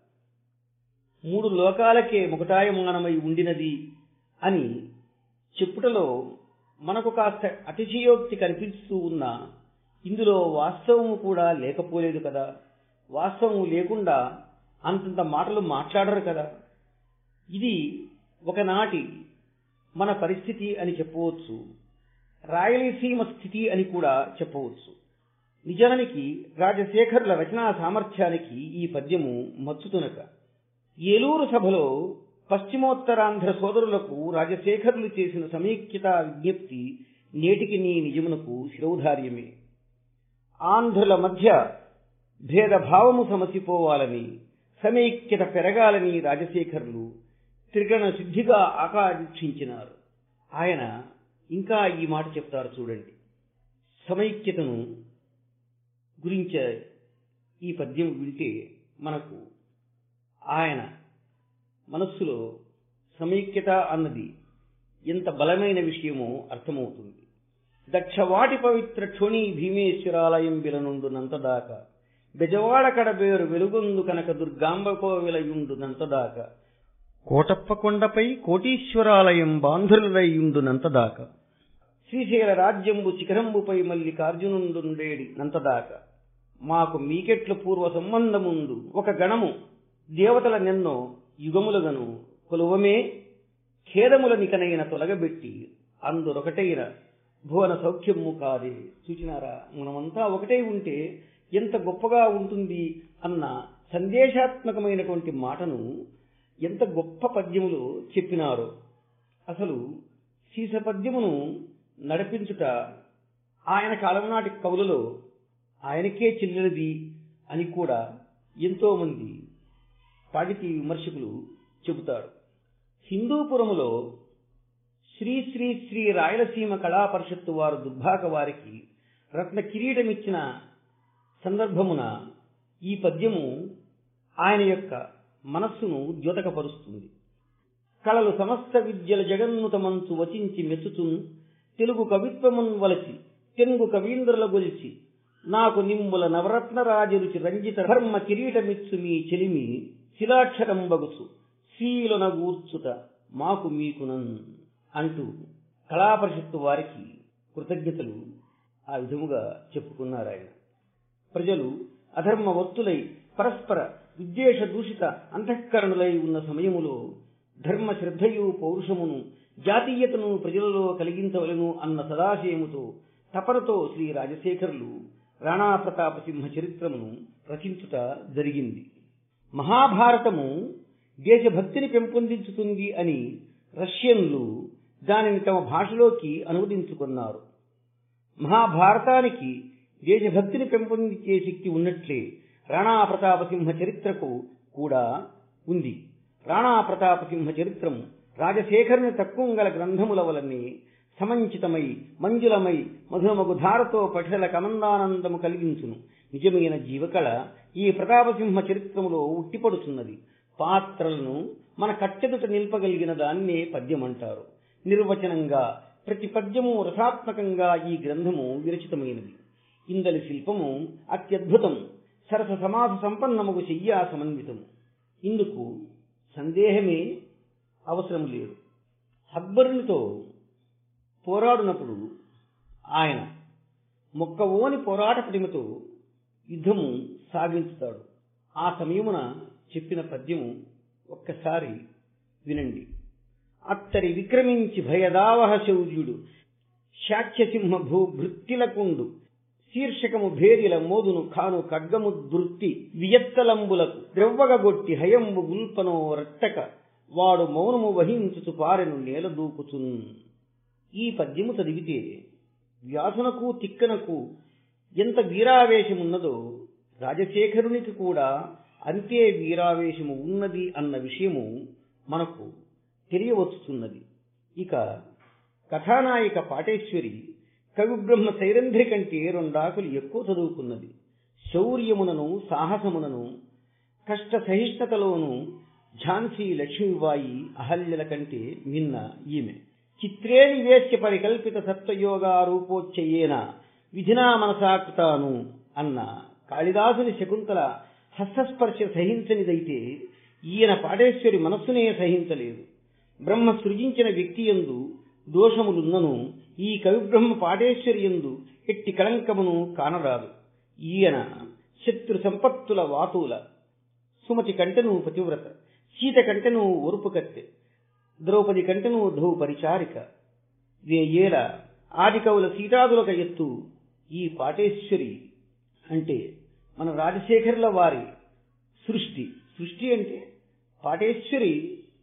మూడు లోకాలకే ముకటాయమానమై ఉండినది అని చెప్పుటలో మనకు కాస్త అతిశయోక్తి కనిపిస్తూ ఉన్నా ఇందులో వాస్తవము కూడా లేకపోలేదు కదా వాస్తవం లేకుండా అంతంత మాటలు మాట్లాడరు కదా ఇది ఒకనాటి మన పరిస్థితి అని చెప్పవచ్చు రాయలసీమ స్థితి అని కూడా చెప్పవచ్చు నిజానికి రాజశేఖరుల రచనా సామర్థ్యానికి ఈ పద్యము మచ్చుతునక ఏలూరు సభలో పశ్చిమోత్తరాంధ్ర సోదరులకు రాజశేఖరులు చేసిన సమీక్షత విజ్ఞప్తి నేటికి నీ నిజమునకు శిరౌధార్యమే ఆంధ్రుల మధ్య భేదభావము సమసిపోవాలని సమైక్యత పెరగాలని రాజశేఖరులు త్రికరణ సిద్ధిగా ఆకాంక్షించినారు ఆయన ఇంకా ఈ మాట చెప్తారు చూడండి సమైక్యతను గురించే ఈ పద్యం వింటే మనకు ఆయన మనస్సులో సమైక్యత అన్నది ఎంత బలమైన విషయమో అర్థమవుతుంది దక్షవాటి పవిత్ర క్షోణి భీమేశ్వరాలయం విలనుండు నంతదాకా బెజవాడ కడబేరు వెలుగొందు కనక దుర్గాంబ కోవిలయుండు నంతదాకా కోటప్ప కొండపై కోటీశ్వరాలయం బాంధురులయుండు నంతదాకా శ్రీశైల రాజ్యంబు శిఖరంబుపై మల్లికార్జునుండుండేడి నంతదాకా మాకు మీకెట్ల పూర్వ సంబంధముందు ఒక గణము దేవతల నెన్నో యుగములుగను కొలువమే ఖేదముల నికనైన తొలగబెట్టి అందురొకటైన భువన సౌఖ్యము కాదే చూచినారా మనమంతా ఒకటై ఉంటే ఎంత గొప్పగా ఉంటుంది అన్న సందేశాత్మకమైనటువంటి మాటను ఎంత గొప్ప పద్యములో చెప్పినారో అసలు సీస పద్యమును నడిపించుట ఆయన కాలం నాటి కవులలో ఆయనకే చెల్లినది అని కూడా ఎంతో మంది పాడితి విమర్శకులు చెబుతారు హిందూపురములో శ్రీ శ్రీ శ్రీ రాయలసీమ కళా పరిషత్తు వారు దుర్భాగ వారికి రత్న కిరీటమిచ్చిన సందర్భమున ఈ పద్యము ఆయన యొక్క మనస్సును ద్యోతకపరుస్తుంది కళలు సమస్త విద్యల జగన్నుతమంచు వచించి మెచ్చుచున్ తెలుగు కవిత్వమున్ వలసి తెనుగు కవీంద్రుల గొలిచి నాకు నింబుల నవరత్న రాజరుచి రంజిత ధర్మ కిరీటమిచ్చు మీ చెలిమి శిలాక్షరంబగుసు శీలన గూర్చుట మాకు మీకునన్ అంటూ కళాపరిషత్తు వారికి కృతజ్ఞతలు ఆ విధముగా చెప్పుకున్నారు ఆయన ప్రజలు అధర్మ వత్తులై పరస్పర విద్వేష దూషిత అంతఃకరణులై ఉన్న సమయములో ధర్మ శ్రద్ధయు పౌరుషమును జాతీయతను ప్రజలలో కలిగించవలను అన్న సదాశయముతో తపనతో శ్రీ రాజశేఖరులు రాణా ప్రతాప సింహ చరిత్రమును రచించుట జరిగింది మహాభారతము దేశభక్తిని పెంపొందించుతుంది అని రష్యన్లు దానిని తమ భాషలోకి అనువదించుకున్నారు మహాభారతానికి దేశభక్తిని పెంపొందించే శక్తి ఉన్నట్లే రాణా ప్రతాప సింహ చరిత్రకు కూడా ఉంది రాణా ప్రతాప సింహ చరిత్రము రాజశేఖరుని తక్కువ గల గ్రంథముల వలనే సమంచితమై మంజులమై మధురమగు ధారతో పఠిల కమందానందము కలిగించును నిజమైన జీవకళ ఈ ప్రతాపసింహ చరిత్రములో ఉట్టిపడుతున్నది పాత్రలను మన కట్టెదుట నిల్పగలిగిన దాన్నే పద్యమంటారు నిర్వచనంగా ప్రతి పద్యము రసాత్మకంగా ఈ గ్రంథము విరచితమైనది ఇందలి శిల్పము అత్యద్భుతం సరస సమాస సంపన్నముగు చెయ్యా సమన్వితము ఇందుకు సందేహమే అవసరం లేదు అక్బరునితో పోరాడినప్పుడు ఆయన మొక్కవోని పోరాట పటిమతో యుద్ధము సాగించుతాడు ఆ సమయమున చెప్పిన పద్యము ఒక్కసారి వినండి అత్తరి విక్రమించి భయదావహ శౌర్యుడు శాక్యసింహ భూ భృత్తిలకుండు శీర్షకము భేరిల మోదును ఖాను ఖడ్గము దృత్తి వియత్తలంబులకు ద్రవ్వగొట్టి హయంబు గుల్పనో రట్టక వాడు మౌనము వహించుచు పారెను నేల దూకుచున్ ఈ పద్యము చదివితే వ్యాసునకు తిక్కనకు ఎంత వీరావేశమున్నదో రాజశేఖరునికి కూడా అంతే వీరావేశము ఉన్నది అన్న విషయము మనకు తెలియవచ్చుతున్నది ఇక కథానాయిక పాటేశ్వరి కవిబ్రహ్మ సైరంధ్రి కంటే రెండాకులు ఎక్కువ చదువుకున్నది శౌర్యమునను సాహసమునను కష్ట సహిష్ణుతలోను ఝాన్సీ లక్ష్మీబాయి అహల్యల కంటే మిన్న ఈమె చిత్రే నివేశ్య పరికల్పిత సత్వయోగారూపోచ్చయేన విధినా మనసాకృతాను అన్న కాళిదాసుని శకుంతల హస్తస్పర్శ సహించనిదైతే ఈయన పాటేశ్వరి మనస్సునే సహించలేదు బ్రహ్మ సృజించిన వ్యక్తి ఎందు దోషములున్నను ఈ కవిబ్రహ్మ పాటేశ్వరి ఎందు ఎట్టి కళంకమును కానరాదు ఈయన శత్రు సంపత్తుల వాతుల సుమతి కంటెను పతివ్రత సీత కంటెను ఓర్పు కత్తె ద్రౌపది కంటెను ధౌ పరిచారిక వేయేల ఆది కవుల సీతాదులక ఎత్తు ఈ పాటేశ్వరి అంటే మన రాజశేఖరుల వారి సృష్టి సృష్టి అంటే పాటేశ్వరి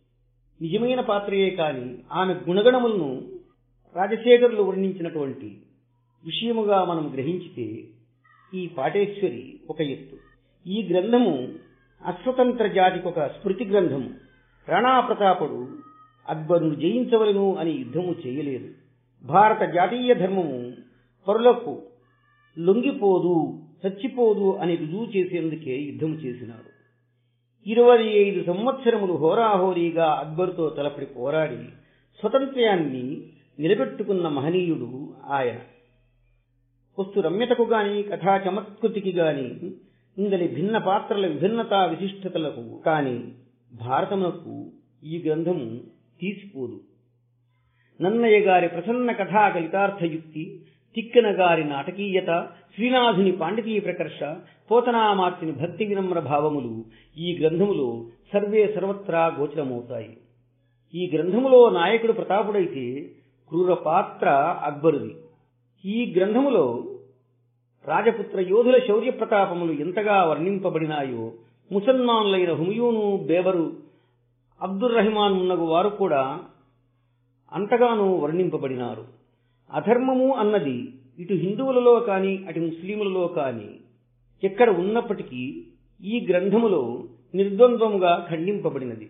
నిజమైన పాత్రయే కాని ఆమె గుణగణములను రాజశేఖరులు వర్ణించినటువంటి విషయముగా మనం గ్రహించితే ఈ పాటేశ్వరి ఒక ఎత్తు ఈ గ్రంథము అస్వతంత్ర జాతికి ఒక స్మృతి గ్రంథము రాణా ప్రతాపుడు అక్బరును జయించవలను అని యుద్ధము చేయలేదు భారత జాతీయ ధర్మము పరులకు లొంగిపోదు చచ్చిపోదు అని రుజువు చేసేందుకే యుద్ధము చేసినాడు ఇరవై ఐదు సంవత్సరములు హోరాహోరీగా అక్బరుతో తలపడి పోరాడి స్వతంత్ర్యాన్ని నిలబెట్టుకున్న మహనీయుడు ఆయన వస్తు రమ్యతకు గాని కథా చమత్కృతికి గాని ఇందలి భిన్న పాత్రల విభిన్నతా విశిష్టతలకు కాని భారతమునకు ఈ గ్రంథము తీసిపోదు నన్నయ్య గారి ప్రసన్న కథా కలితార్థయుక్తి తిక్కన గారి నాటకీయత శ్రీనాథుని పాండితీయ ప్రకర్ష పోతనామార్తిని భక్తి వినమ్ర భావములు ఈ గ్రంథములో సర్వే సర్వత్రా గోచరమవుతాయి ఈ గ్రంథములో నాయకుడు ప్రతాపుడైతే క్రూర పాత్ర అక్బరుది ఈ గ్రంథములో రాజపుత్ర యోధుల శౌర్య ప్రతాపములు ఎంతగా వర్ణింపబడినాయో ముసల్మానులైన హుమయూను బేబరు అబ్దుర్ రహమాన్ ఉన్నగు వారు కూడా అంతగానూ వర్ణింపబడినారు అధర్మము అన్నది ఇటు హిందువులలో కాని అటు ముస్లిములలో కాని ఎక్కడ ఉన్నప్పటికీ ఈ గ్రంథములో నిర్ద్వంద్వముగా ఖండింపబడినది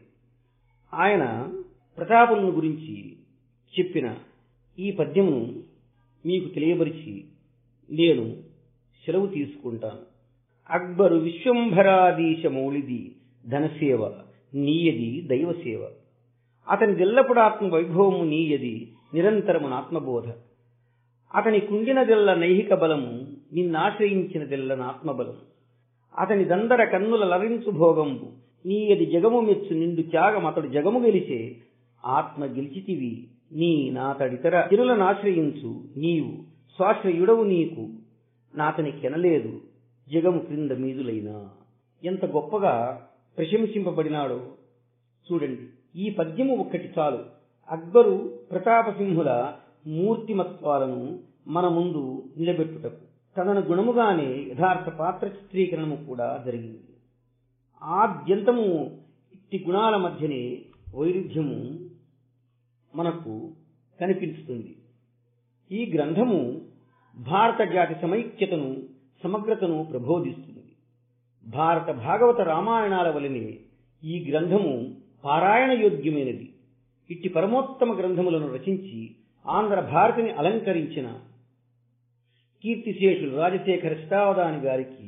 ఆయన ప్రతాపులను గురించి చెప్పిన ఈ పద్యమును మీకు తెలియబరిచి నేను సెలవు తీసుకుంటాను అక్బరు విశ్వంభరాదీశ మౌళిది ధనసేవ నీయది దైవసేవ అతని దెల్లపుడు ఆత్మ వైభవము నీయది నిరంతరము ఆత్మబోధ అతని కుండినదెల్ల నైహిక బలము నిన్నాశ్రయించినదెల్ల నాత్మబలము అతని దందర కన్నుల లరించు భోగంబు నీయది జగము మెచ్చు నిండు త్యాగం అతడు జగము గెలిచే ఆత్మ గెలిచితివి నీ నాతడితర జనులనాశ్రయించు నీవు స్వాశ్రయుడవు నీకు నాతని కెనలేదు జగము క్రింద మీదులైనా ఎంత గొప్పగా ప్రశంసింపబడినాడో చూడండి ఈ పద్యము ఒక్కటి చాలు అక్బరు ప్రతాపసింహుల మూర్తిమత్వాలను మన ముందు నిలబెట్టుటకు తదను గుణముగానే యథార్థ పాత్ర చిత్రీకరణము కూడా జరిగింది ఆద్యంతము ఇట్టి గుణాల మధ్యనే వైరుధ్యము మనకు కనిపిస్తుంది ఈ గ్రంథము భారత జాతి సమైక్యతను సమగ్రతను ప్రబోధిస్తుంది భారత భాగవత రామాయణాల వలనే ఈ గ్రంథము పారాయణ యోగ్యమైనది ఇట్టి పరమోత్తమ గ్రంథములను రచించి ఆంధ్ర భారతిని అలంకరించిన కీర్తిశేషులు రాజశేఖర శతావధాని గారికి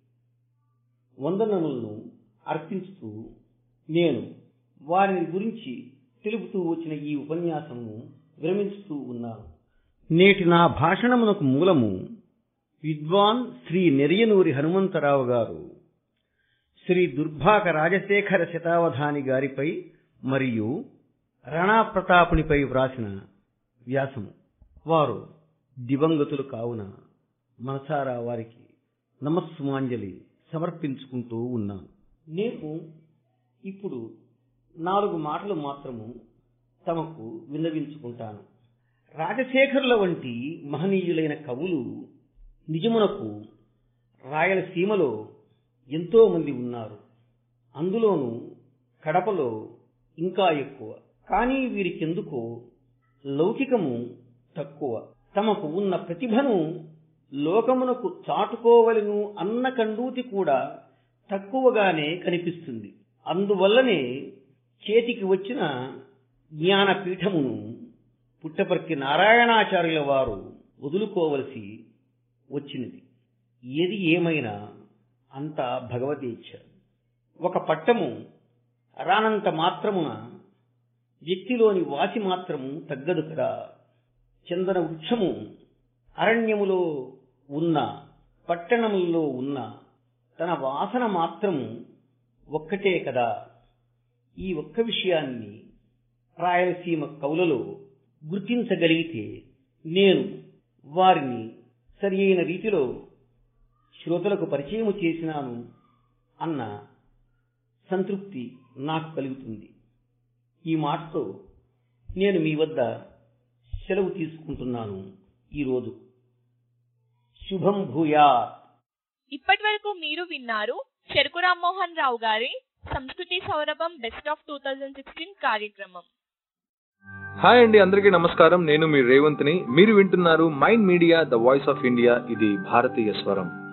వందనములను అర్పిస్తూ నేను వారిని గురించి తెలుపుతూ వచ్చిన ఈ ఉపన్యాసము విరమించుతూ ఉన్నాను నేటి నా భాషణమునకు మూలము విద్వాన్ శ్రీ నెరియనూరి హనుమంతరావు గారు శ్రీ దుర్భాక రాజశేఖర శతావధాని గారిపై మరియు రాణా ప్రతాపునిపై వ్రాసిన వ్యాసము వారు దివంగతులు కావున మనసారా వారికి నమస్సుమాంజలి సమర్పించుకుంటూ ఉన్నాను నేను ఇప్పుడు నాలుగు మాటలు మాత్రము తమకు విన్నవించుకుంటాను రాజశేఖరుల వంటి మహనీయులైన కవులు నిజమునకు రాయలసీమలో ఎంతో మంది ఉన్నారు అందులోనూ కడపలో ఇంకా ఎక్కువ కానీ వీరికెందుకో లౌకికము తక్కువ తమకు ఉన్న ప్రతిభను లోకమునకు చాటుకోవలను అన్న కండూతి కూడా తక్కువగానే కనిపిస్తుంది అందువల్లనే చేతికి వచ్చిన జ్ఞానపీఠమును పుట్టపర్తి నారాయణాచార్యుల వారు వదులుకోవలసి వచ్చినది ఏది ఏమైనా అంతా భగవదీచ్ఛ ఒక పట్టము రానంత మాత్రమున వ్యక్తిలోని వాసి మాత్రము తగ్గదు కదా చందన వృక్షము అరణ్యములో ఉన్న పట్టణములలో ఉన్న తన వాసన మాత్రము ఒక్కటే కదా ఈ ఒక్క విషయాన్ని రాయలసీమ కవులలో గుర్తించగలిగితే నేను వారిని సరి అయిన రీతిలో శ్రోతలకు పరిచయం చేసినాను అన్న సంతృప్తి నాకు కలుగుతుంది ఈ మాటతో నేను మీ వద్ద సెలవు తీసుకుంటున్నాను ఈరోజు శుభం భూయాత్ ఇప్పటి వరకు మీరు విన్నారు చెరుకు రామ్మోహన్ రావు గారి సంస్కృతి సౌరభం best of two thousand sixteen కార్యక్రమం హాయ్ అండి అందరికీ నమస్కారం నేను మీ రేవంత్ని మీరు వింటున్నారు mind media the voice of India ఇది భారతీయ స్వరం